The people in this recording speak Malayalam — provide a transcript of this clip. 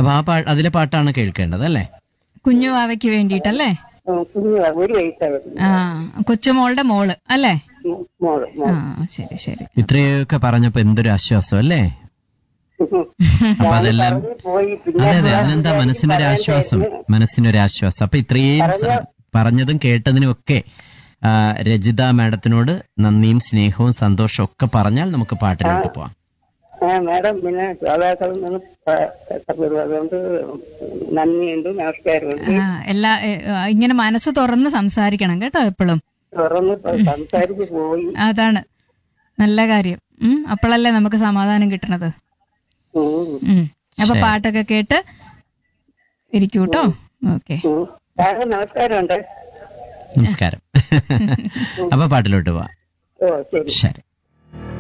അപ്പൊ ആ പാ അതിലെ പാട്ടാണ് കേൾക്കേണ്ടത് അല്ലേ കുഞ്ഞു വാവയ്ക്ക് വേണ്ടിയിട്ടല്ലേ ഉം, കുഞ്ഞു ഒരു വയസ്സായിരുന്നു ആ കൊച്ചുമോളുടെ മോള് അല്ലേ മോള് ആ മോള് ശരി ശരി ഇത്രയൊക്കെ പറഞ്ഞപ്പോ എന്തൊരു ആശ്വാസം അല്ലേ അപ്പൊ അതെല്ലാം പറഞ്ഞ് പോയി പിന്നെ അതെ അതെ അതിനെന്താ മനസ്സിനൊരു ആശ്വാസം മനസ്സിനൊരു ആശ്വാസം അപ്പൊ ഇത്രയും സ- പറഞ്ഞതും കേട്ടതിനും ഒക്കെ ആ, രജിത മാഡത്തിനോട് നന്ദിയും സ്നേഹവും സന്തോഷവും ഒക്കെ പറഞ്ഞാൽ നമുക്ക് പാട്ടിലോട്ട് പോവാം ആ മാഡം പിന്നെ ശ്രോതാക്കളിൽ നിന്ന് പ- തരും അതുകൊണ്ട് നന്ദിയുണ്ട് നമസ്കാരമുണ്ട് ആ എല്ലാ ഏ, ഇങ്ങനെ മനസ്സ് തുറന്ന് സംസാരിക്കണം കേട്ടോ എപ്പോഴും തുറന്ന് പ- സംസാരിച്ച് പോയി അതാണ് നല്ല കാര്യം ഉം അപ്പോഴല്ലേ നമുക്ക് സമാധാനം കിട്ടണത് ഉം, ഉം അപ്പൊ ശരി. പാട്ടൊക്കെ കേട്ട് ഇരിക്കൂ കേട്ടോ ഓക്കെ ഉം. മാഡം നമസ്കാരമുണ്ട് നമസ്കാരം അപ്പൊ പാട്ടിലോട്ട് പോവാം ഓ ശരി ശരി